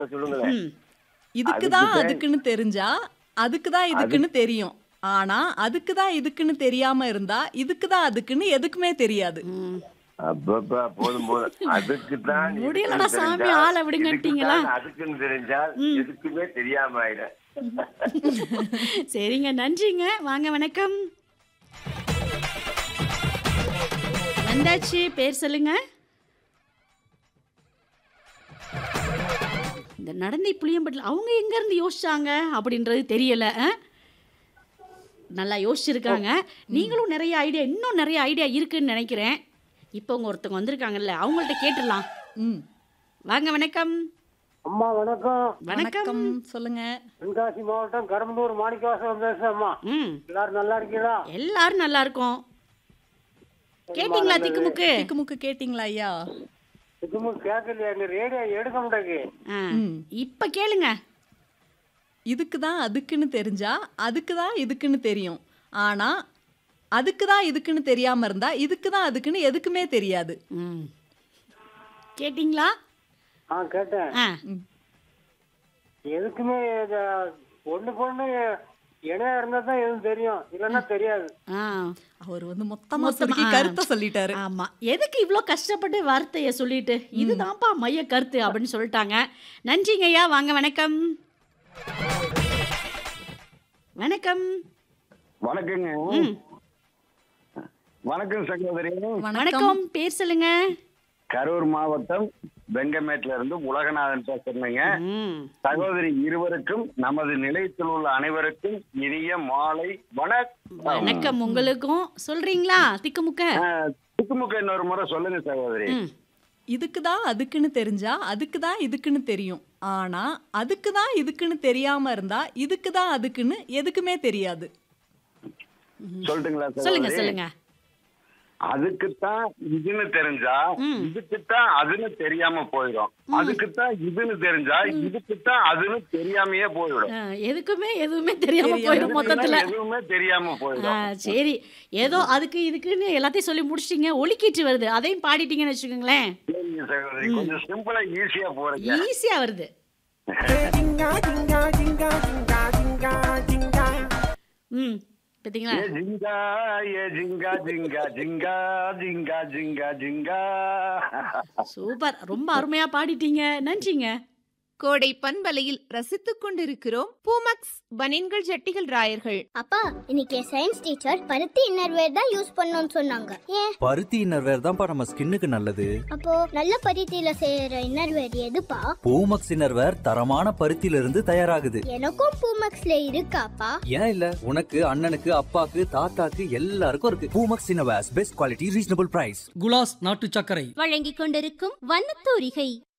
சொல்லுங்களேன் ம். இதுக்கு தான் அதுக்கு தான் அதுக்குன்னு தெரிஞ்சா அதுக்கு தான் இதுக்குன்னு தெரியும் ஆனா அதுக்கு தான் இதுக்குன்னு தெரியாம இருந்தா இதுக்கு தான் அதுக்குன்னு எதுக்குமே தெரியாது ம். அப்பப்பா போதும் போதும் அதுக்கு தான் முடியலடா இதுக்குன்னு சாமி, தெரிஞ்சால், ஆளை விடுங்கட்டீங்களா? இதுக்கு தான் அதுக்குன்னு தெரிஞ்சால் எதுக்குமே தெரியாம ஆயிடும் சரிங்க நன்றிங்க வாங்க வணக்கம் வந்தாச்சு பேர் சொல்லுங்க இந்த நடந்தை புளியம்பட்டில் அவங்க எங்க இருந்து யோசிச்சாங்க அப்படின்றது தெரியல ஆ? நல்லா யோசிச்சிருக்காங்க நீங்களும் நிறைய ஐடியா இன்னும் நிறைய ஐடியா இருக்குன்னு நினைக்கிறேன் இப்போ உங்க ஒருத்தவங்க வந்திருக்காங்கல்ல அவங்கள்ட்ட கேட்டுடலாம் ம் வாங்க வணக்கம் அம்மா வணக்கம் வணக்கம் வணக்கம் சொல்லுங்க தென்காசி மாவட்டம் கரும்பலூர் மாணிக்கவாசம் பேசுறேம்மா ம் எல்லாரும் நல்லா இருக்கீங்களா எல்லாரும் நல்லா இருக்கோம் கேட்டிங்களா திக்குமுக்கு திக்குமுக்கு கேட்டிங்களா ஐயா இதுவும் கேட்கலையா எங்க ரேடியோ எடுக்க மாட்டேங்குது ஆ, ம். இப்ப கேளுங்க இதுக்கு தான் அதுக்குன்னு தெரிஞ்சா அதுக்கு தான் இதுக்குன்னு தெரியும் ஆனா அதுக்கு தான் இதுக்குன்னு தெரியாம இருந்தா இதுக்கு தான் அதுக்குன்னு எதுக்குமே தெரியாது ம். கேட்டிங்களா ஆ கேட்டேன் ஆ எதுக்குமே இது ஒண்ணுக்கு ஒண்ணு இணையா இருந்தா தான் எதுவும் தெரியும் இல்லைன்னா தெரியாது ஆ அவர் வந்து மொத்தமா மொத்தமா, சுருக்கி ஆ. கருத்தை சொல்லிட்டாரு ஆமா எதுக்கு இவ்வளோ கஷ்டப்பட்டு வார்த்தையை சொல்லிட்டு இதுதான்ப்பா மைய கருத்து அப்படின்னு சொல்லிட்டாங்க நன்றிங்க ஐயா வாங்க வணக்கம் வணக்கம் வணக்கங்க ம் வணக்கம் சகோதரி வணக்கம் வணக்கம் பேர் சொல்லுங்க கரூர் மாவட்டம் வெங்கமேட்ல இருந்து உலகநாதன் பேசுறேங்க ம் சகோதரி இருவருக்கும் நமது நிலையத்தில் உள்ள அனைவருக்கும் இனிய மாலை வணக்கம் வணக்கம் உங்களுக்கும் சொல்றீங்களா திக்குமுக்க துக்குமுக்க இன்னொரு முறை சொல்லுங்க சகோதரி ம் இதுக்கு தான் அதுக்குன்னு தெரிஞ்சா அதுக்கு தான் இதுக்குன்னு தெரியும் ஆனா அதுக்கு தான் இதுக்குன்னு தெரியாம இருந்தா இதுக்கு தான் அதுக்குன்னு எதுக்குமே தெரியாது சொல்லட்டுங்களா சொல்லுங்க சகோதரி சொல்லுங்க அதுக்குத்தான் இதுன்னு தெரிஞ்சா ம். இதுக்குத்தான் அதுன்னு தெரியாம போயிடும் அதுக்குத்தான் இதுன்னு தெரிஞ்சா இதுக்குத்தான் அதுன்னு தெரியாமயே போயிடும் ஆ, எதுக்குமே எதுவுமே தெரியாம தெரியாம போயிடும் மொத்தத்துல எதுவுமே தெரியாம ஆ, போயிடும் சரி ஏதோ அதுக்கு இதுக்குன்னு எல்லாத்தையும் சொல்லி முடிச்சிட்டீங்க ஒலிக்கிட்டு வருது அதையும் பாடிட்டீங்கன்னு வச்சுக்கோங்களேன் சரிங்க சகோதரி கொஞ்சம் சிம்பிளா ஈஸியா போறீங்க ஈஸியா வருது ம் பார்த்தீங்களா ஏ ஜிங்கா ஏ ஜிங்கா ஜிங்கா ஜிங்கா ஜிங்கா ஜிங்கா ஜிங்கா சூப்பர் ரொம்ப அருமையா பாடிட்டீங்க நன்றிங்க கோடை பண்பலையில் ரசித்துக் கொண்டிருக்கிறோம் பூமக்ஸ் பனின்கள் ஜட்டிகள் ராயர்கள் அப்பா இன்னைக்கு சயின்ஸ் டீச்சர் பருத்தி இன்னர்வேர் தான் யூஸ் பண்ணணும்னு சொன்னாங்க ஏன் பருத்தி இன்னர்வேர் தான்ப்பா நம்ம ஸ்கின்னுக்கு நல்லது அப்போ நல்ல பருத்தியில செய்யற இன்னர்வேர் எதுப்பா பூமக்ஸ் இன்னர்வேர் தரமான பருத்தியில இருந்து தயாராகுது எனக்கும் பூமக்ஸ்ல இருக்காப்பா ஏன் இல்ல உனக்கு அண்ணனுக்கு அப்பாக்கு தாத்தாக்கு எல்லாருக்கும் இருக்கு Poomex innerwears best quality reasonable price குலாஸ் நாட்டு சர்க்கரை வழங்கிக் கொண்டிருக்கும் வண்ணத்தூரிகை